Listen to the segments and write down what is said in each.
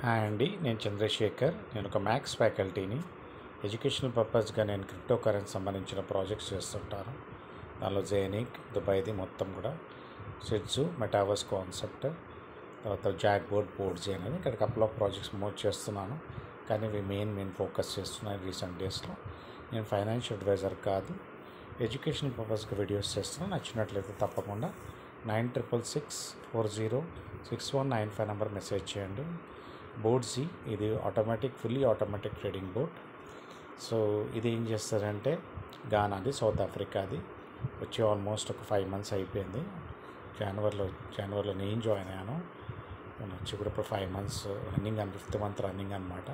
hi అండి నేను చంద్రశేఖర్ నేను ఒక మ్యాథ్స్ ఫ్యాకల్టీని ఎడ్యుకేషనల్ పర్పస్గా నేను క్రిప్టో కరెన్సీ సంబంధించిన ప్రాజెక్ట్స్ చేస్తుంటాను దానిలో జైనిక్ దుబాయ్ది మొత్తం కూడా సిడ్జు మెటావర్స్ కాన్సెప్ట్ తర్వాత జాక్ బోర్డ్ బోర్డ్స్ అనేది ఇక్కడ కపుల్ ఆఫ్ ప్రాజెక్ట్స్ మూవ్ చేస్తున్నాను కానీ ఇవి మెయిన్ మెయిన్ ఫోకస్ చేస్తున్నాను రీసెంట్ డేస్లో నేను ఫైనాన్షియల్ అడ్వైజర్ కాదు ఎడ్యుకేషనల్ పర్పస్గా వీడియోస్ చేస్తున్నాను నచ్చినట్లయితే తప్పకుండా nine triple six four zero six one nine five number message చేయండి బోర్డ్ సి ఇది automatic fully automatic trading board so ఇది ఏం చేస్తారంటే గానాది సౌత్ ఆఫ్రికాది వచ్చి ఆల్మోస్ట్ ఒక ఫైవ్ మంత్స్ అయిపోయింది జనవరిలో జనవరిలో నేను జాయిన్ అయ్యాను నేను వచ్చి కూడా ఇప్పుడు ఫైవ్ మంత్స్ రన్నింగ్ అని ఫిఫ్త్ మంత్ రన్నింగ్ అనమాట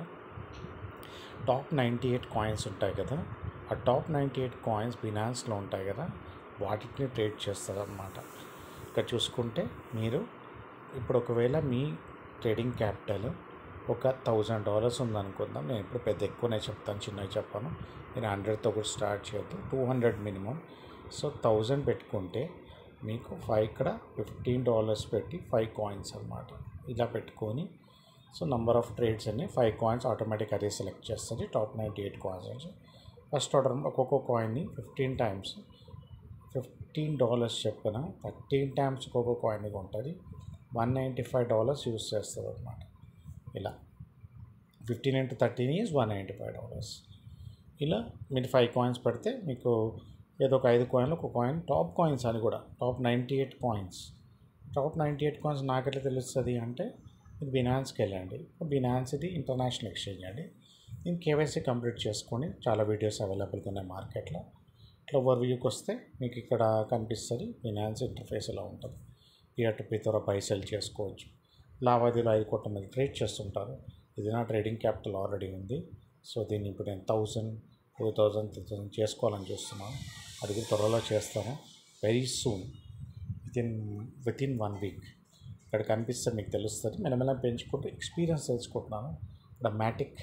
టాప్ నైంటీ ఎయిట్ కాయిన్స్ ఉంటాయి కదా ఆ టాప్ నైంటీ ఎయిట్ కాయిన్స్ బినాన్స్లో ఉంటాయి కదా వాటిని ట్రేడ్ చేస్తారు అనమాట ఇక్కడ చూసుకుంటే మీరు ఇప్పుడు ఒకవేళ మీ ట్రేడింగ్ క్యాపిటల్ ఒక థౌజండ్ డాలర్స్ ఉందనుకుందాం నేను ఇప్పుడు పెద్ద ఎక్కువనే చెప్తాను చిన్నవి చెప్పాను నేను హండ్రెడ్తో కూడా స్టార్ట్ చేయొద్దు two hundred minimum so thousand పెట్టుకుంటే మీకు ఫైవ్ ఇక్కడ ఫిఫ్టీన్ డాలర్స్ పెట్టి ఫైవ్ కాయిన్స్ అనమాట ఇలా పెట్టుకొని సో నంబర్ ఆఫ్ ట్రేడ్స్ అన్ని ఫైవ్ కాయిన్స్ ఆటోమేటిక్ అదే సెలెక్ట్ చేస్తుంది టాప్ నైంటీ ఎయిట్ కాయిన్స్ నుంచి ఫస్ట్ ఆర్డర్ ఒక్కొక్క కాయిన్ని ఫిఫ్టీన్ టైమ్స్ ఫిఫ్టీన్ డాలర్స్ చెప్పిన థర్టీన్ టైమ్స్ ఒక్కొక్క కాయిన్ ఉంటుంది one ninety five dollars use చేస్తుంది అనమాట ఇలా fifteen into thirteen is one ninety five dollars ఇలా మీరు ఫైవ్ కాయిన్స్ పెడితే మీకు ఏదో ఒక ఐదు కాయిన్లు ఒక కాయిన్ టాప్ కాయిన్స్ అని కూడా top ninety eight coins top ninety eight coins నాకెట్లా తెలుస్తుంది అంటే మీరు బినాన్స్కి వెళ్ళండి బినాన్స్ ఇది ఇంటర్నేషనల్ ఎక్స్చేంజ్ అండి నేను కేవైసీ కంప్లీట్ చేసుకొని చాలా వీడియోస్ అవైలబుల్గా ఉన్నాయి మార్కెట్లో ఇట్లా ఓవర్ వ్యూకి వస్తే మీకు ఇక్కడ కనిపిస్తుంది ఫినాన్స్ ఇంటర్ఫేస్ ఇలా ఉంటుంది peer to peer buy sell చేసుకోవచ్చు లావాదేవీలు ఐదు కోట్ల మీద ట్రేడ్ చేస్తుంటారు ఇది నా ట్రేడింగ్ క్యాపిటల్ ఆల్రెడీ ఉంది సో దీన్ని ఇప్పుడు నేను thousand two thousand three thousand చేసుకోవాలని చూస్తున్నాను అది కూడా త్వరలో చేస్తాను very soon within within one week ఇక్కడ కనిపిస్తే మీకు తెలుస్తుంది మెల్లమెల్ల పెంచుకుంటూ ఎక్స్పీరియన్స్ తెలుసుకుంటున్నాను ఇక్కడ మ్యాటిక్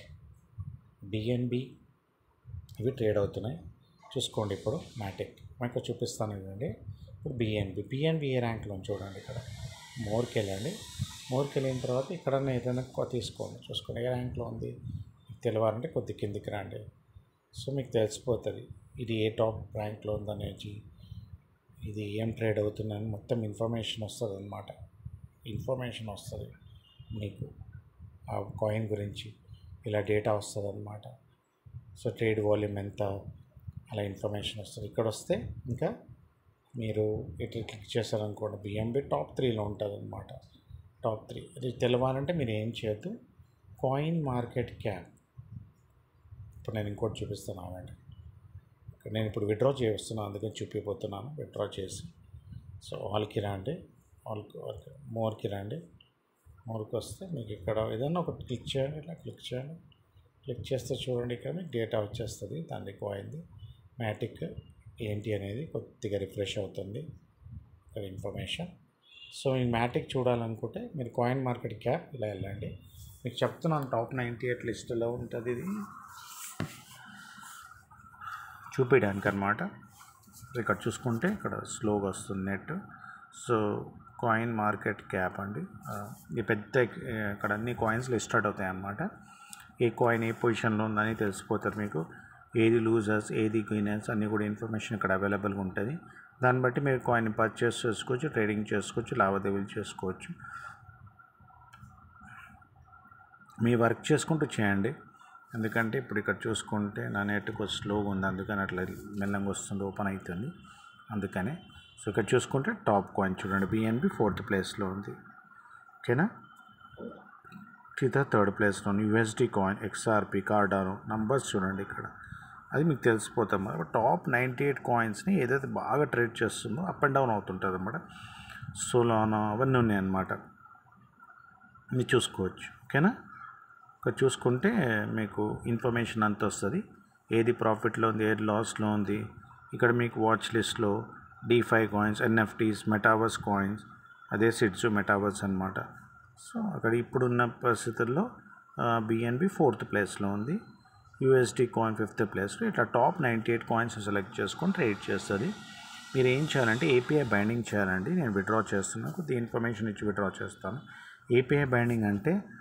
బిఎన్బి ఇవి ట్రేడ్ అవుతున్నాయి చూసుకోండి ఇప్పుడు మ్యాటిక్ మీకు చూపిస్తాను ఇదండి ఇప్పుడు బిఎన్బి బిఎన్బి ఏ ర్యాంక్లో చూడండి ఇక్కడ మోర్కి వెళ్ళండి మోర్కి వెళ్ళిన తర్వాత ఇక్కడ ఏదైనా తీసుకోండి చూసుకోండి ఏ ర్యాంక్లో ఉంది మీకు తెలియాలంటే కొద్ది కిందికి రండి సో మీకు తెలిసిపోతుంది ఇది ఏ టాప్ ర్యాంక్లో ఉందనేది ఇది ఏం ట్రేడ్ అవుతుందని మొత్తం ఇన్ఫర్మేషన్ వస్తుంది అనమాట ఇన్ఫర్మేషన్ వస్తుంది మీకు ఆ కాయిన్ గురించి ఇలా డేటా వస్తుంది అనమాట సో ట్రేడ్ వాల్యూమ్ ఎంత అలా ఇన్ఫర్మేషన్ వస్తుంది ఇక్కడ వస్తే ఇంకా మీరు ఇట్లా క్లిక్ చేశారనుకోండి బిఎంబి టాప్ త్రీలో ఉంటుంది అనమాట టాప్ త్రీ అది తెలవాలంటే మీరు ఏం చేయొద్దు కాయిన్ మార్కెట్ క్యాప్ ఇప్పుడు నేను ఇంకోటి చూపిస్తాను అవండి నేను ఇప్పుడు విత్డ్రా చేస్తున్నాను అందుకని చూపిపోతున్నాను విత్డ్రా చేసి సో ఆల్కి రండి ఆల్కి మోర్కి రండి మోర్కి వస్తే మీకు ఇక్కడ ఏదైనా ఒకటి క్లిక్ చేయండి ఇట్లా క్లిక్ చేయండి క్లిక్ చేస్తే చూడండి ఇక్కడ మీకు డేటా వచ్చేస్తుంది దాన్ని కాయింది మ్యాటిక్ ఏంటి అనేది కొద్దిగా రిఫ్రెష్ అవుతుంది ఇక్కడ ఇన్ఫర్మేషన్ సో ఈ మ్యాటిక్ చూడాలనుకుంటే మీరు కాయిన్ మార్కెట్ క్యాప్ ఇలా వెళ్ళండి మీకు చెప్తున్నాను టాప్ నైంటీ ఎయిట్ లిస్టులో ఉంటుంది ఇది చూపించడానికి అనమాట ఇక్కడ చూసుకుంటే ఇక్కడ స్లోగా వస్తుంది net so coin market cap అండి ఇది పెద్ద ఇక్కడ అన్ని కాయిన్స్ లిస్టెడ్ అవుతాయి అన్నమాట ఏ కాయిన్ ఏ పొజిషన్లో ఉందని తెలిసిపోతారు మీకు ఏది లూజర్స్ ఏది గెయినర్స్ అన్నీ కూడా ఇన్ఫర్మేషన్ ఇక్కడ అవైలబుల్గా ఉంటుంది దాన్ని బట్టి మీరు కాయిన్ పర్చేస్ చేసుకోవచ్చు ట్రేడింగ్ చేసుకోవచ్చు లావాదేవీలు చేసుకోవచ్చు మీ వర్క్ చేసుకుంటూ చేయండి ఎందుకంటే ఇప్పుడు ఇక్కడ చూసుకుంటే నా నెట్ కొంచెం స్లోగా ఉంది అందుకని అట్లా మెల్లంగా వస్తుంది ఓపెన్ అవుతుంది అందుకనే సో ఇక్కడ చూసుకుంటే టాప్ కాయిన్ చూడండి బిఎన్బి ఫోర్త్ ప్లేస్లో ఉంది ఓకేనా సీతా థర్డ్ ప్లేస్లో ఉంది USD coin XRP Cardano numbers చూడండి ఇక్కడ అది మీకు తెలిసిపోతాం మరి టాప్ నైంటీ ఎయిట్ కాయిన్స్ని ఏదైతే బాగా ట్రేడ్ చేస్తుందో అప్ అండ్ డౌన్ అవుతుంటుంది అనమాట సోలానా అవన్నీ ఉన్నాయి అన్నమాట మీరు చూసుకోవచ్చు ఓకేనా ఇక్కడ చూసుకుంటే మీకు ఇన్ఫర్మేషన్ అంత వస్తుంది ఏది ప్రాఫిట్లో ఉంది ఏది లాస్లో ఉంది ఇక్కడ మీకు వాచ్ లిస్ట్లో DeFi coins NFTs metaverse coins అదే సిడ్స్ మెటావర్స్ అనమాట సో అక్కడ ఇప్పుడున్న పరిస్థితుల్లో బిఎన్బి ఫోర్త్ ప్లేస్లో ఉంది యూఎస్డి కాయిన్ ఫిఫ్త్ ప్లేస్లో ఇట్లా top ninety eight coins select చేసుకొని ట్రేడ్ చేస్తుంది మీరు ఏం చేయాలంటే ఏపీఐ బైండింగ్ చేయాలండి నేను విత్డ్రా చేస్తున్నాను కొద్ది ఇన్ఫర్మేషన్ ఇచ్చి విత్డ్రా చేస్తాను ఏపీఐ బైండింగ్ అంటే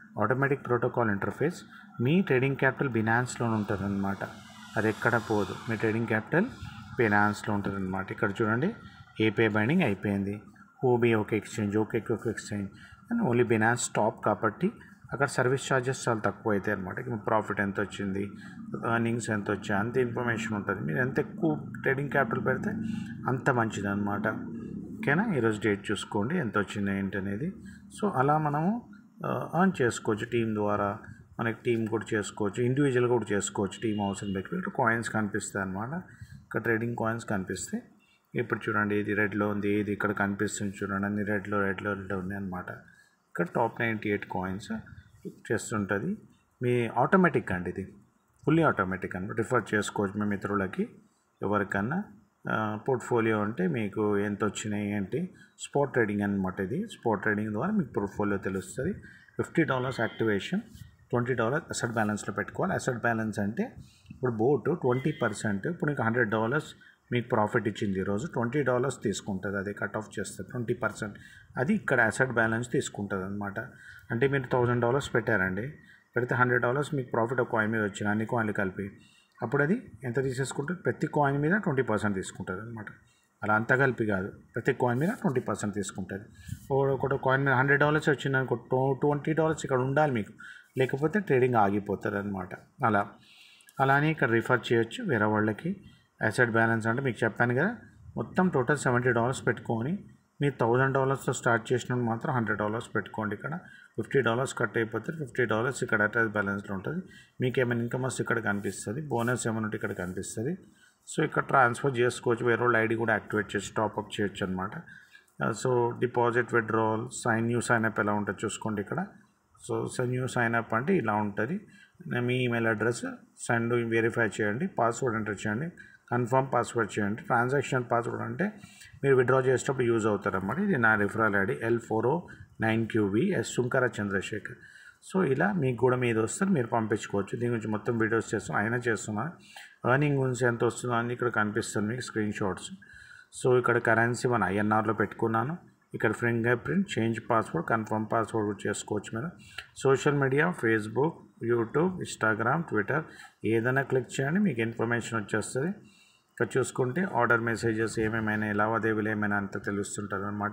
ఆటోమేటిక్ ప్రోటోకాల్ ఇంటర్ఫేస్ మీ ట్రేడింగ్ క్యాపిటల్ బినాన్స్లో ఉంటుంది అనమాట అది ఎక్కడ పోదు మీ ట్రేడింగ్ క్యాపిటల్ బినాన్స్లో ఉంటుంది అనమాట ఇక్కడ చూడండి ఏపే బైండింగ్ అయిపోయింది ఓబీ ఒక ఎక్స్చేంజ్ ఓకే ఒక exchange and only Binance stop కాబట్టి అక్కడ సర్వీస్ ఛార్జెస్ చాలా తక్కువ అవుతాయి అనమాట మీ ప్రాఫిట్ ఎంత వచ్చింది ఎర్నింగ్స్ ఎంత వచ్చాయి అంత ఇన్ఫర్మేషన్ ఉంటుంది మీరు ఎంత ఎక్కువ ట్రేడింగ్ క్యాపిటల్ పెడితే అంత మంచిది అనమాట ఓకేనా ఈరోజు డేట్ చూసుకోండి ఎంత వచ్చింది ఏంటి అనేది సో అలా మనము ఆన్ చేసుకోవచ్చు టీం ద్వారా మనకి టీం కూడా చేసుకోవచ్చు ఇండివిజువల్ కూడా చేసుకోవచ్చు టీం అవసరం పెట్టి ఇక్కడ కాయిన్స్ కనిపిస్తాయి అనమాట ఇక్కడ ట్రేడింగ్ కాయిన్స్ కనిపిస్తాయి ఇప్పుడు చూడండి ఇది రెడ్లో ఉంది ఇది ఇక్కడ కనిపిస్తుంది చూడండి అన్ని రెడ్లో రెడ్లో రెడ్లో ఉన్నాయి అనమాట ఇక్కడ టాప్ నైంటీ ఎయిట్ కాయిన్స్ చేస్తుంటుంది మీ ఆటోమేటిక్ అండి ఇది ఫుల్లీ ఆటోమేటిక్ అనమాట రిఫర్ చేసుకోవచ్చు మీ మిత్రులకి ఎవరికన్నా పోర్ట్ఫోలియో అంటే మీకు ఎంత వచ్చినాయి ఏంటి స్పాట్ ట్రేడింగ్ అనమాట ఇది స్పాట్ ట్రేడింగ్ ద్వారా మీకు పోర్ట్ఫోలియో తెలుస్తుంది fifty dollars activation twenty dollars asset బ్యాలెన్స్లో పెట్టుకోవాలి అసెట్ బ్యాలెన్స్ అంటే ఇప్పుడు బోటు ట్వంటీ పర్సెంట్ ఇప్పుడు మీకు హండ్రెడ్ డాలర్స్ మీకు ప్రాఫిట్ ఇచ్చింది ఈరోజు ట్వంటీ డాలర్స్ తీసుకుంటుంది అది కట్ ఆఫ్ చేస్తుంది ట్వంటీ పర్సెంట్ అది ఇక్కడ అసెట్ బ్యాలెన్స్ తీసుకుంటుంది అనమాట అంటే మీరు థౌజండ్ డాలర్స్ పెట్టారండి పెడితే హండ్రెడ్ డాలర్స్ మీకు ప్రాఫిట్ ఒక కాయిన్ మీద వచ్చిన అన్ని కాయిన్లు కలిపి అప్పుడు అది ఎంత తీసేసుకుంటుంది ప్రతి కాయిన్ మీద ట్వంటీ పర్సెంట్ తీసుకుంటుంది అనమాట అలా అంత కలిపి కాదు ప్రతి కాయిన్ మీద ట్వంటీ పర్సెంట్ తీసుకుంటుంది ఒకటి కాయిన్ మీద హండ్రెడ్ డాలర్స్ వచ్చింది అనుకో ట్వంటీ డాలర్స్ ఇక్కడ ఉండాలి మీకు లేకపోతే ట్రేడింగ్ ఆగిపోతుంది అనమాట అలా అలానే ఇక్కడ రిఫర్ చేయొచ్చు వేరే వాళ్ళకి అసెట్ బ్యాలెన్స్ అంటే మీకు చెప్పాను కదా మొత్తం టోటల్ సెవెంటీ డాలర్స్ పెట్టుకొని మీరు థౌజండ్ డాలర్స్తో స్టార్ట్ చేసినప్పుడు మాత్రం హండ్రెడ్ డాలర్స్ పెట్టుకోండి ఇక్కడ ఫిఫ్టీ డాలర్స్ కట్ అయిపోతే ఫిఫ్టీ డాలర్స్ ఇక్కడ అటాచ్ బ్యాలెన్స్లో ఉంటుంది మీకు ఏమైనా ఇన్కమ్ వస్తే ఇక్కడ కనిపిస్తుంది బోనస్ ఏమైనా ఉంటే ఇక్కడ కనిపిస్తుంది సో ఇక్కడ ట్రాన్స్ఫర్ చేసుకోవచ్చు వేరే వాళ్ళ ఐడి కూడా యాక్టివేట్ చేసి టాప్అప్ చేయొచ్చు అనమాట so deposit withdrawal sign new sign up ఎలా ఉంటుంది చూసుకోండి ఇక్కడ so so new sign up అంటే ఇలా ఉంటుంది మీ ఈమెయిల్ అడ్రస్ సెండ్ వెరిఫై చేయండి పాస్వర్డ్ ఎంటర్ చేయండి కన్ఫర్మ్ పాస్వర్డ్ చేయండి ట్రాన్సాక్షన్ పాస్వర్డ్ అంటే మీరు విత్డ్రా చేసేటప్పుడు యూజ్ అవుతారన్నమాట ఇది నా referral ID L four O nine QB S Sunkara Chandrasekhar so ఇలా మీకు కూడా మీద వస్తారు మీరు పంపించుకోవచ్చు దీని గురించి మొత్తం వీడియోస్ చేస్తాను అయినా చేస్తున్నాను ఎర్నింగ్ గురించి ఎంత వస్తుందో అని ఇక్కడ కనిపిస్తుంది మీకు స్క్రీన్ షాట్స్ సో ఇక్కడ కరెన్సీ మన ఐఎన్ఆర్లో పెట్టుకున్నాను ఇక్కడ fingerprint change password confirm password కూడా చేసుకోవచ్చు మీరు social media Facebook YouTube Instagram Twitter ఏదైనా క్లిక్ చేయండి మీకు ఇన్ఫర్మేషన్ వచ్చేస్తుంది ఇక్కడ చూసుకుంటే ఆర్డర్ మెసేజెస్ ఏమేమైనా లావాదేవీలు ఏమైనా అంత తెలుస్తుంటుంది అనమాట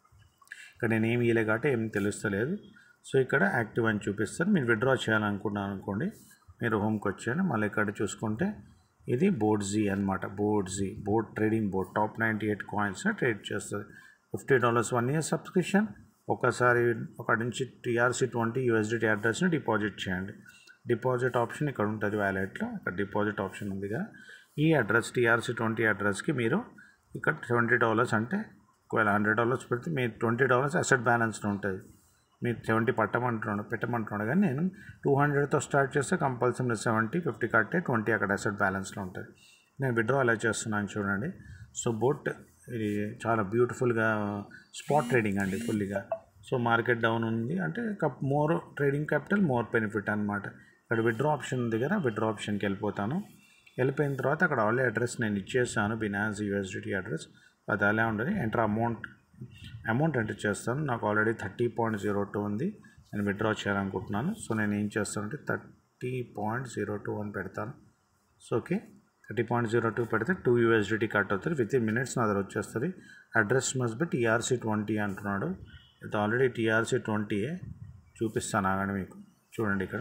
ఇక్కడ నేను ఏమి ఇయలే కాబట్టి ఏం తెలుస్తలేదు సో ఇక్కడ యాక్టివ్ అని చూపిస్తారు మీరు విత్డ్రా చేయాలనుకున్నాను అనుకోండి మీరు హోమ్కి వచ్చాను మళ్ళీ ఇక్కడ చూసుకుంటే ఇది బోర్డ్ జీ అనమాట board G board trading board top ninety eight coins trade చేస్తుంది fifty dollars one year subscription ఒకసారి ఒకటి నుంచి టీఆర్సీ ట్వంటీ యూఎస్డిటీ అడ్రస్ని డిపాజిట్ చేయండి డిపాజిట్ ఆప్షన్ ఇక్కడ ఉంటుంది వ్యాలెట్లో ఇక్కడ డిపాజిట్ ఆప్షన్ ఉందిగా ఈ అడ్రస్ టీఆర్సీ ట్వంటీ అడ్రస్కి మీరు ఇక్కడ ట్వంటీ డాలర్స్ అంటే ఒకవేళ హండ్రెడ్ డాలర్స్ పెడితే మీ ట్వంటీ డాలర్స్ అసెట్ బ్యాలెన్స్లో ఉంటుంది మీరు సెవెంటీ పట్టమంటున్నాడు పెట్టమంటున్నాడు కానీ నేను టూ హండ్రెడ్తో స్టార్ట్ చేస్తే కంపల్సరీ సెవెంటీ ఫిఫ్టీ కట్టే ట్వంటీ అక్కడ అసెట్ బ్యాలెన్స్లో ఉంటుంది నేను విత్డ్రా ఎలా చేస్తున్నాను చూడండి సో బోట్ ఇది చాలా బ్యూటిఫుల్గా స్పాట్ ట్రేడింగ్ అండి ఫుల్లీగా సో మార్కెట్ డౌన్ ఉంది అంటే more trading capital more benefit అనమాట ఇక్కడ విత్డ్రా ఆప్షన్ ఉంది కదా విత్డ్రా ఆప్షన్కి వెళ్ళిపోతాను వెళ్ళిపోయిన తర్వాత అక్కడ ఆల్రెడీ అడ్రస్ నేను ఇచ్చేసాను బినాన్స్ యూఎస్డిటీ అడ్రస్ అది అలా ఉండదు ఎంటర్ అమౌంట్ అమౌంట్ ఎంటర్ చేస్తాను నాకు already thirty point zero two ఉంది నేను విత్డ్రా చేయాలనుకుంటున్నాను సో నేను ఏం చేస్తానంటే థర్టీ పాయింట్ జీరో టూ అని పెడతాను so okay thirty point zero two పెడితే టూ యూఎస్డిటీ కట్ అవుతుంది విత్ ఇన్ మినిట్స్ నా దగ్గర వచ్చేస్తుంది address must be TRC twenty అంటున్నాడు ఇది ఆల్రెడీ టీఆర్సీ ట్వంటీయే చూపిస్తాను ఆగండి మీకు చూడండి ఇక్కడ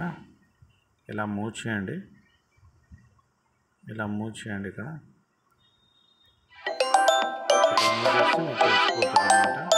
ఇలా మూవ్ చేయండి ఇలా మూవ్ చేయండి ఇక్కడ ఇక్కడ మూవ్ చేస్తే మీకు తెలిసిపోతుంది అనమాట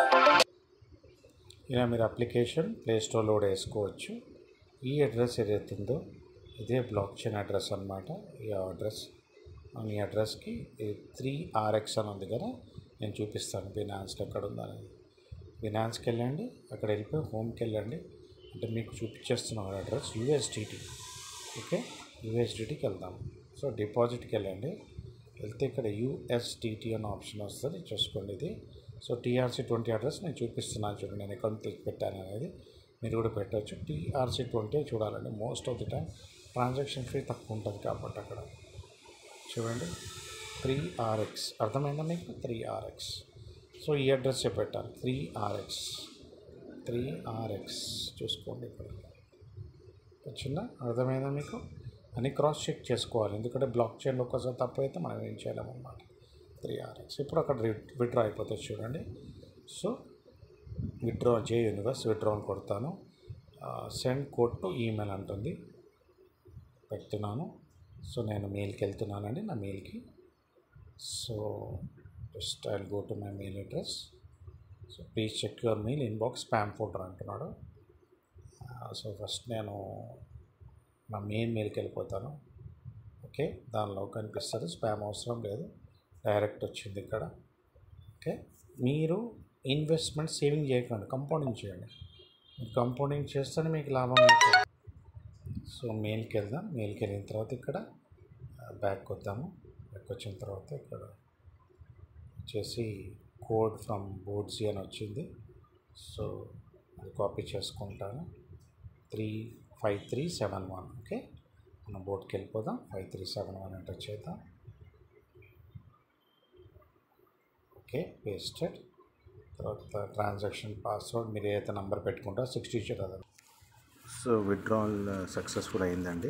ఇలా మీరు అప్లికేషన్ ప్లే స్టోర్లో కూడా వేసుకోవచ్చు ఈ అడ్రస్ ఏదైతుందో ఇదే బ్లాక్ చైన్ అడ్రస్ అనమాట ఈ అడ్రస్ ఈ అడ్రస్కి త్రీ ఆర్ఎక్స్ అని ఉంది కదా నేను చూపిస్తాను బినాన్స్లో ఎక్కడ ఉందని బినాన్స్కి వెళ్ళండి అక్కడ వెళ్ళిపోయి హోమ్కి వెళ్ళండి అంటే మీకు చూపించేస్తున్నాను అడ్రస్ యూఎస్డిటీ ఓకే యూఎస్డిటీకి వెళ్దాం సో డిపాజిట్కి వెళ్ళండి వెళ్తే ఇక్కడ యూఎస్డిటీ అనే ఆప్షన్ వస్తుంది చూసుకోండి ఇది సో టీఆర్సీ ట్వంటీ అడ్రస్ నేను చూపిస్తున్నాను చూడండి నేను అకౌంట్ పెట్టాను అనేది మీరు కూడా పెట్టవచ్చు టీఆర్సీ ట్వంటీ చూడాలండి most of the time transaction fee తక్కువ ఉంటుంది కాబట్టి అక్కడ చూడండి త్రీ ఆర్ఎక్స్ అర్థమైందా మీకు త్రీ ఆర్ఎక్స్ సో ఈ అడ్రస్ పెట్టాలి త్రీ ఆర్ఎక్స్ త్రీ ఆర్ఎక్స్ చూసుకోండి ఇక్కడ చిన్న అర్థమైందా మీకు అని క్రాస్ చెక్ చేసుకోవాలి ఎందుకంటే బ్లాక్ చైన్లో ఒకసారి తప్పు అయితే మనం ఏం చేయలేమన్నమాట త్రీ ఆర్ఎక్స్ ఇప్పుడు అక్కడ విత్డ్రా అయిపోతుంది చూడండి so withdraw J universe withdraw అని కొడతాను సెండ్ కోడ్ టు ఈమెయిల్ అంటుంది పెడుతున్నాను సో నేను మెయిల్కి వెళ్తున్నానండి నా మెయిల్కి so just I go to my mail address so please check your mail inbox spam folder అంటున్నాడు సో ఫస్ట్ నేను నా మెయిన్ మెయిల్కి వెళ్ళిపోతాను ఓకే దానిలో కనిపిస్తుంది స్పామ్ అవసరం లేదు డైరెక్ట్ వచ్చింది ఇక్కడ ఓకే మీరు ఇన్వెస్ట్మెంట్ సేవింగ్ చేయకండి కంపౌండింగ్ చేయండి మీరు కంపౌండింగ్ చేస్తేనే మీకు లాభం అవుతుంది సో మెయిల్కి వెళ్దాం మెయిల్కి వెళ్ళిన తర్వాత ఇక్కడ బ్యాక్ వద్దాము బ్యాక్ వచ్చిన తర్వాత ఇక్కడ వచ్చేసి కోడ్ ఫ్రమ్ బోర్డ్సీ అని వచ్చింది సో అది కాపీ చేసుకుంటాను three five three seven one okay మనం బోర్డ్కి వెళ్ళిపోదాం five three seven one enter చేద్దాం ఓకే పేస్టెడ్ తర్వాత ట్రాన్సాక్షన్ పాస్వర్డ్ మీరు ఏదైతే నెంబర్ పెట్టుకుంటారో సిక్స్టీ షీట్ అదే సో విత్డ్రాల్ సక్సెస్ఫుల్ అయిందండి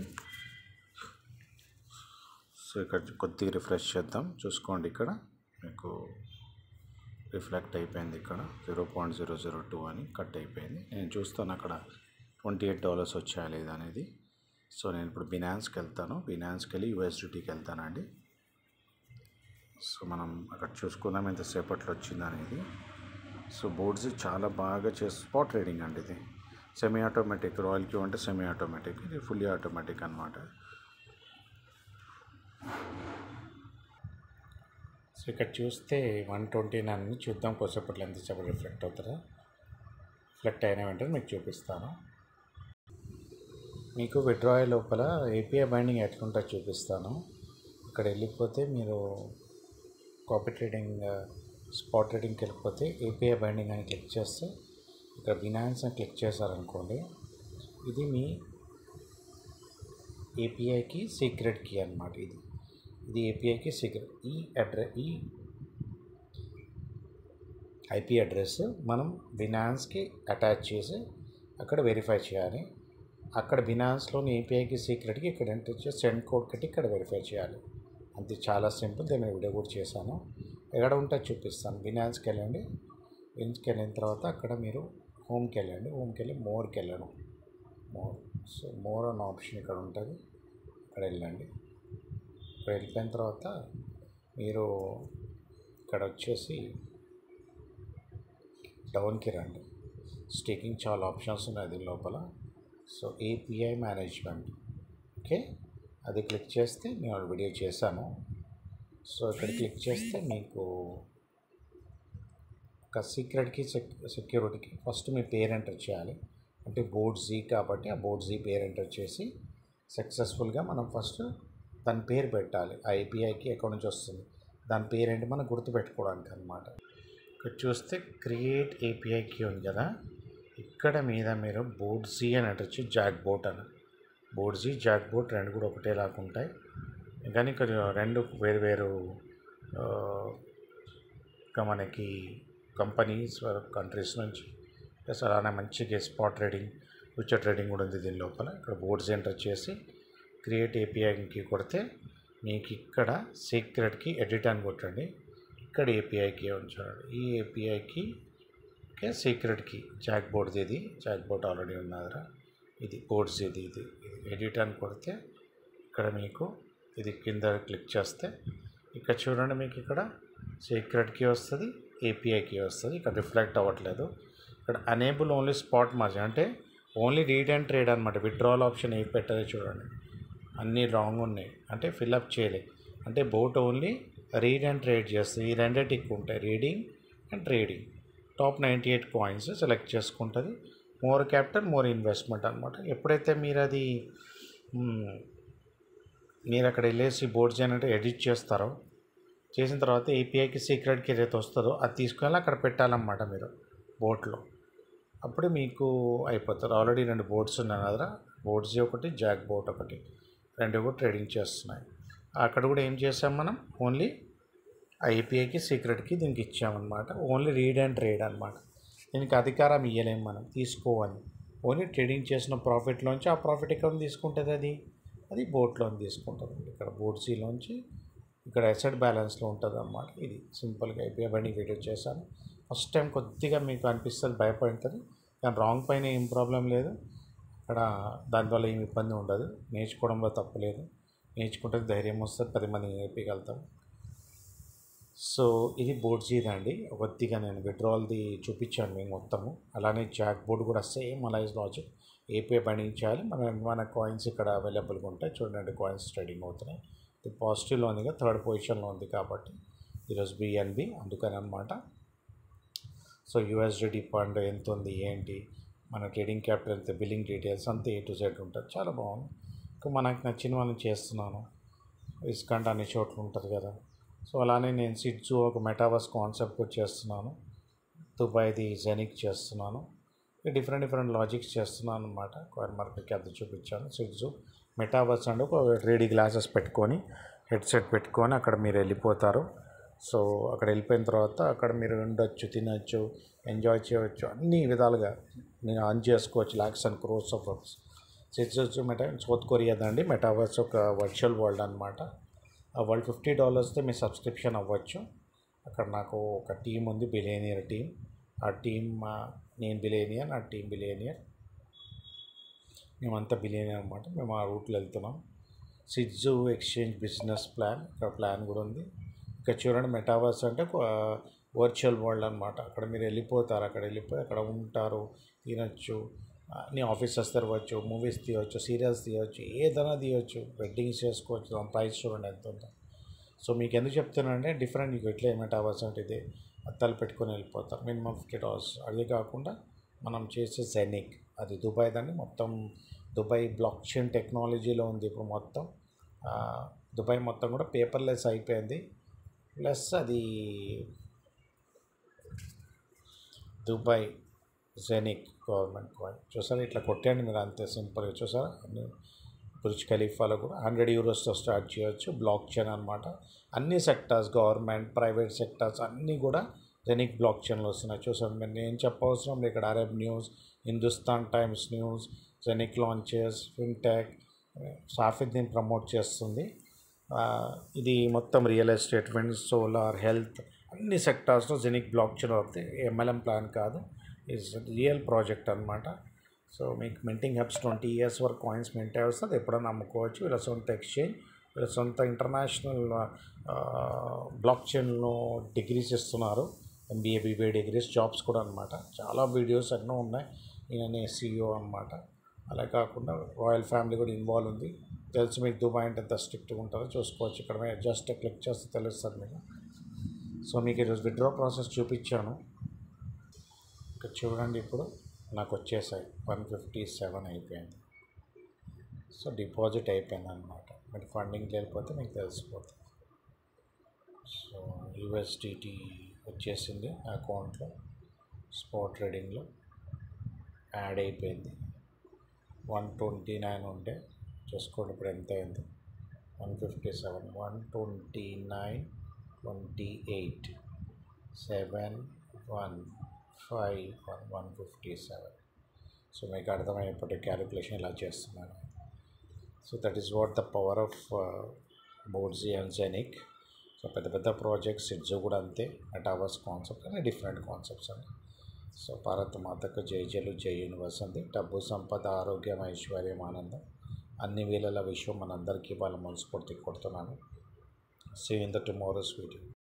సో ఇక్కడ కొద్దిగా రిఫ్రెష్ చేద్దాం చూసుకోండి ఇక్కడ మీకు రిఫ్లెక్ట్ అయిపోయింది ఇక్కడ zero point zero zero two అని కట్ అయిపోయింది నేను చూస్తాను అక్కడ ట్వంటీ ఎయిట్ డాలర్స్ వచ్చాయా లేదా అనేది సో నేను ఇప్పుడు బినాన్స్కి వెళ్తాను బినాన్స్కి వెళ్ళి యూఎస్డిటీకి వెళ్తానండి సో మనం అక్కడ చూసుకుందాం ఎంతసేపట్లో వచ్చింది అనేది సో బోర్డ్స్ చాలా బాగా చేసి స్పాట్ ట్రేడింగ్ అండి ఇది సెమీ ఆటోమేటిక్ రాయల్ క్యూ అంటే సెమీ ఆటోమేటిక్ ఇది ఫుల్లీ ఆటోమేటిక్ అనమాట సో ఇక్కడ చూస్తే వన్ ట్వంటీ నైన్ చూద్దాం కొద్దిసేపట్లో ఎంతసేపు రిఫ్లెక్ట్ అవుతుందా రిఫ్లెక్ట్ అయిన వెంటనే మీకు చూపిస్తాను మీకు విడ్రాయల్ లోపల ఏపీఐ బైండింగ్ ఎట్లుంటో చూపిస్తాను ఇక్కడ వెళ్ళిపోతే మీరు కాపీ ట్రేడింగ్ స్పాట్ ట్రేడింగ్కి వెళ్ళిపోతే ఏపీఐ బైండింగ్ అని క్లిక్ చేస్తే ఇక్కడ బినాన్స్ అని క్లిక్ చేశారనుకోండి ఇది మీ ఏపీఐకి సీక్రెట్ కీ అనమాట ఇది ఇది ఏపీఐకి సీక్రెట్ ఈ అడ్రస్ ఈ ఐపీ అడ్రస్ మనం బినాన్స్కి అటాచ్ చేసి అక్కడ వెరిఫై చేయాలి అక్కడ బినాన్స్లోని ఏపీఐకి సీక్రెట్కి ఇక్కడ ఎంటర్ చేసి సెండ్ కోడ్ కట్టి ఇక్కడ వెరిఫై చేయాలి అంతే చాలా సింపుల్ దీన్ని వీడియో కూడా చేశాను ఎక్కడ ఉంటే చూపిస్తాను బినాన్స్కి వెళ్ళండి బినాన్స్కి వెళ్ళిన తర్వాత అక్కడ మీరు హోమ్కి వెళ్ళండి హోమ్కి వెళ్ళి మోర్కి వెళ్ళడం మోర్ సో మోర్ అన్న ఆప్షన్ ఇక్కడ ఉంటుంది ఇక్కడ వెళ్ళండి ఇక్కడ వెళ్ళిపోయిన తర్వాత మీరు ఇక్కడ వచ్చేసి డౌన్కి రండి స్టేకింగ్ చాలా ఆప్షన్స్ ఉన్నాయి దీని లోపల సో ఏపీఐ మేనేజ్మెంట్ ఓకే అది క్లిక్ చేస్తే నేను వీడియో చేశాను సో ఇక్కడ క్లిక్ చేస్తే మీకు ఒక సీక్రెట్కి సెక్ సెక్యూరిటీకి ఫస్ట్ మీ పేరు ఎంటర్ చేయాలి అంటే బోర్డ్ జీ కాబట్టి ఆ బోర్డ్ జీ పేరు ఎంటర్ చేసి సక్సెస్ఫుల్గా మనం ఫస్ట్ దాని పేరు పెట్టాలి ఆ ఐపీఐకి ఎక్కడి నుంచి వస్తుంది దాని పేరు ఏంటి మనం గుర్తుపెట్టుకోవడానికి అనమాట ఇక్కడ చూస్తే క్రియేట్ ఏపీఐకి ఉంది కదా ఇక్కడ మీద మీరు బోర్డ్ జీ అని అంటొచ్చు జాక్ బోట్ అని బోర్డ్ జీ జాక్ బోట్ రెండు కూడా ఒకటేలాగా ఉంటాయి కానీ ఇక్కడ రెండు వేరు వేరు ఇంకా మనకి కంపెనీస్ కంట్రీస్ నుంచి ప్లస్ అలానే మంచిగా స్పాట్ ట్రేడింగ్ ఫ్యూచర్ ట్రేడింగ్ కూడా ఉంది దీని లోపల ఇక్కడ బోర్డ్స్ ఎంటర్ చేసి క్రియేట్ ఏపీఐకి కొడితే మీకు ఇక్కడ సీక్రెట్కి ఎడిట్ అని కొట్టండి ఇక్కడ ఏపీఐకి ఉంచాడు ఈ ఏపీఐకి ఓకే సీక్రెట్కి జాక్ బోర్డ్ది ఇది జాక్ బోర్డ్ ఆల్రెడీ ఉన్నదిరా ఇది బోర్డ్స్ ఇది ఇది ఇది ఎడిట్ అని కొడితే ఇక్కడ మీకు ఇది కింద క్లిక్ చేస్తే ఇక్కడ చూడండి మీకు ఇక్కడ సీక్రెట్కి వస్తుంది ఏపీఐకి వస్తుంది ఇక్కడ రిఫ్లెక్ట్ అవ్వట్లేదు ఇక్కడ అనేబుల్ ఓన్లీ స్పాట్ మార్జిన్ అంటే ఓన్లీ రీడ్ అండ్ ట్రేడ్ అనమాట విత్డ్రాల్ ఆప్షన్ ఏవి పెట్టదో చూడండి అన్నీ రాంగ్ ఉన్నాయి అంటే ఫిల్అప్ చేయలేదు అంటే bot only read and trade చేస్తుంది ఈ రెండే టిక్ ఉంటాయి reading and trading top ninety eight coins select చేసుకుంటుంది మోర్ క్యాపిటల్ మోర్ ఇన్వెస్ట్మెంట్ అనమాట ఎప్పుడైతే మీరు అది మీరు అక్కడ వెళ్ళేసి బోర్డ్స్ అంటే ఎడిట్ చేస్తారో చేసిన తర్వాత ఏపీఐకి సీక్రెట్కి ఏదైతే వస్తుందో అది తీసుకెళ్ళి అక్కడ పెట్టాలన్నమాట మీరు బోట్లో అప్పుడు మీకు అయిపోతారు ఆల్రెడీ రెండు బోర్డ్స్ ఉన్నాయి కదా బోర్డ్స్ ఒకటి జాక్ బోట్ ఒకటి రెండు కూడా ట్రేడింగ్ చేస్తున్నాయి అక్కడ కూడా ఏం చేసాం మనం ఓన్లీ ఆ ఏపీఐకి సీక్రెట్కి దీనికి ఇచ్చామన్నమాట ఓన్లీ రీడ్ అండ్ ట్రేడ్ అనమాట దీనికి అధికారం ఇవ్వలేము మనం తీసుకోవని ఓన్లీ ట్రేడింగ్ చేసిన ప్రాఫిట్లోంచి ఆ ప్రాఫిట్ ఎక్కడ నుంచి తీసుకుంటుంది అది అది బోట్లోని తీసుకుంటుంది ఇక్కడ బోట్ సీలోంచి ఇక్కడ అసెట్ బ్యాలెన్స్లో ఉంటుంది అన్నమాట ఇది సింపుల్గా అయిపోయి వీడియో చేశాను ఫస్ట్ టైం కొద్దిగా మీకు అనిపిస్తుంది భయపడుతుంది కానీ రాంగ్ పైన ఏం ప్రాబ్లం లేదు ఇక్కడ దానివల్ల ఏం ఇబ్బంది ఉండదు నేర్చుకోవడంలో తప్పలేదు నేర్చుకుంటే ధైర్యం వస్తుంది పది మంది నేర్పించగలుగుతాం సో ఇది బోర్డ్ సీడ్ అండి కొద్దిగా నేను విడ్రాల్ది చూపించాను మీకు మొత్తము అలానే జాక్ బోర్డ్ కూడా సేమ్ అలైజ్ లాజిక్ ఏపీ బైండింగ్ చేయాలి మన మన కాయిన్స్ ఇక్కడ అవైలబుల్గా ఉంటాయి చూడండి కాయిన్స్ ట్రేడింగ్ అవుతున్నాయి ఇది పాజిటివ్లో ఉందిగా థర్డ్ పొజిషన్లో ఉంది కాబట్టి ఈరోజు బిఎన్బి అందుకని అనమాట సో యూఎస్డిడి ఫండ్ ఎంత ఉంది ఏంటి మన ట్రేడింగ్ క్యాపిటల్ ఎంత బిల్లింగ్ డీటెయిల్స్ అంతా ఏ టు జెడ్ ఉంటుంది చాలా బాగుంది ఇంకా మనకు నచ్చిన వాళ్ళని చేస్తున్నాను ఇస్కంట్ అన్ని చోట్ల ఉంటుంది కదా సో అలానే నేను సిడ్జు ఒక మెటావర్స్ కాన్సెప్ట్ కూడా చేస్తున్నాను దుబాయ్ది జెనిక్ చేస్తున్నాను డిఫరెంట్ డిఫరెంట్ లాజిక్స్ చేస్తున్నాను అనమాట కాయిన్ మార్కెట్కి అది చూపించాను సిడ్జు మెటావర్స్ అంటే ఒక త్రీడీ గ్లాసెస్ పెట్టుకొని హెడ్సెట్ పెట్టుకొని అక్కడ మీరు వెళ్ళిపోతారు సో అక్కడ వెళ్ళిపోయిన తర్వాత అక్కడ మీరు ఉండొచ్చు తినొచ్చు ఎంజాయ్ చేయవచ్చు అన్ని విధాలుగా మీరు ఆన్ చేసుకోవచ్చు lakhs and crores of works సిడ్జు మెటా సౌత్ కొరియాదండి మెటావర్స్ ఒక వర్చువల్ వరల్డ్ అనమాట ఆ వరల్డ్ ఫిఫ్టీ డాలర్స్తో మీ సబ్స్క్రిప్షన్ అవ్వచ్చు అక్కడ నాకు ఒక టీం ఉంది బిలియనియర్ టీం ఆ టీం నేను బిలియనియర్ నా టీం బిలియనియర్ మేమంతా బిలియనియర్ అనమాట మేము ఆ రూట్లో వెళ్తున్నాం సిడ్జు ఎక్స్చేంజ్ బిజినెస్ ప్లాన్ ఇక్కడ ప్లాన్ కూడా ఉంది ఇక్కడ చూడండి మెటావర్స్ అంటే వర్చువల్ వరల్డ్ అనమాట అక్కడ మీరు వెళ్ళిపోతారు అక్కడ వెళ్ళిపోయి అక్కడ ఉంటారు తినచ్చు అన్ని ఆఫీసెస్ తెరవచ్చు మూవీస్ తీయవచ్చు సీరియల్స్ తీయవచ్చు ఏదైనా తీయవచ్చు వెడ్డింగ్స్ చేసుకోవచ్చు దాని ప్రైస్ చూడండి ఎంత ఉందో సో మీకు ఎందుకు చెప్తున్నానంటే డిఫరెంట్ మీకు ఎట్లా మెటావర్స్ అంటే ఇది అత్తాలు పెట్టుకొని వెళ్ళిపోతారు మినిమం ఫిఫ్టీ డాలర్స్ అదే కాకుండా మనం చేసే జెనిక్ అది దుబాయ్ దాన్ని మొత్తం దుబాయ్ బ్లాక్ చైన్ టెక్నాలజీలో ఉంది ఇప్పుడు మొత్తం దుబాయ్ మొత్తం కూడా పేపర్లెస్ అయిపోయింది ప్లస్ అది దుబాయ్ జెనిక్ గవర్నమెంట్ కాయిన్ చూసారా ఇట్లా కొట్టండి మీరు అంతే సింపుల్గా చూసారా బుర్జ్ ఖలీఫాలో కూడా హండ్రెడ్ యూరోస్తో స్టార్ట్ చేయొచ్చు బ్లాక్ చైన్ అనమాట అన్ని సెక్టార్స్ గవర్నమెంట్ ప్రైవేట్ సెక్టార్స్ అన్నీ కూడా జెనిక్ బ్లాక్ చైన్లో వస్తున్నాయి చూసాను మీరు నేను చెప్పవసరం లేదు ఇక్కడ Arab News Hindustan Times News జెనిక్ లాంచెస్ ఫిన్టెక్ సాఫిద్ దీన్ని ప్రమోట్ చేస్తుంది ఇది మొత్తం real estate wind solar health అన్ని సెక్టార్స్లో జెనిక్ బ్లాక్ చైన్ అవుతుంది ఎంఎల్ఎం ప్లాన్ కాదు ఇట్స్ రియల్ ప్రాజెక్ట్ అనమాట సో మీకు మింటింగ్ హబ్స్ ట్వంటీ ఇయర్స్ వరకు కాయిన్స్ మింట్ వస్తుంది ఎప్పుడైనా అమ్ముకోవచ్చు వీళ్ళ సొంత ఎక్స్చేంజ్ వీళ్ళ సొంత ఇంటర్నేషనల్ బ్లాక్ చైన్లో డిగ్రీస్ ఇస్తున్నారు ఎంబీఏ బీబీఏ డిగ్రీస్ జాబ్స్ కూడా అనమాట చాలా వీడియోస్ ఎన్నో ఉన్నాయి ఈయన సీఈఓ అనమాట అలా కాకుండా రాయల్ ఫ్యామిలీ కూడా ఇన్వాల్వ్ ఉంది తెలుసు మీకు దుబాయ్ అంటే ఎంత స్ట్రిక్ట్గా ఉంటుందో చూసుకోవచ్చు ఇక్కడ మీరు జస్ట్ క్లిక్ చేస్తే తెలుస్తుంది మీకు సో మీకు ఈరోజు విత్డ్రా ప్రాసెస్ చూపించాను ఇక్కడ చూడండి ఇప్పుడు నాకు వచ్చేసాయి వన్ ఫిఫ్టీ సెవెన్ అయిపోయింది సో డిపాజిట్ అయిపోయింది అనమాట మీరు ఫండింగ్ లేకపోతే మీకు తెలిసిపోతుంది సో యూఎస్డిటీ వచ్చేసింది అకౌంట్లో స్పాట్ ట్రేడింగ్లో యాడ్ అయిపోయింది వన్ ట్వంటీ నైన్ ఉంటే చూసుకోండి ఇప్పుడు ఎంత అయింది one fifty seven one twenty nine twenty eight seven one five one one fifty seven so మీకు అర్థమైనప్పటి క్యాలిక్యులేషన్ ఇలా చేస్తున్నాను so that is what the power of board G and జెనిక్ సో పెద్ద పెద్ద ప్రాజెక్ట్స్ ఇడ్జో కూడా అంతే మెటావర్స్ కాన్సెప్ట్ అనే డిఫరెంట్ కాన్సెప్ట్స్ అండి సో భారత్ మాతకు జై జలు జై యూనివర్స్ అంది డబ్బు సంపద ఆరోగ్యం ఐశ్వర్యం ఆనందం అన్ని వేళల విషయం మనందరికీ వాళ్ళ మనస్ఫూర్తి కొడుతున్నాను see in the tomorrow's video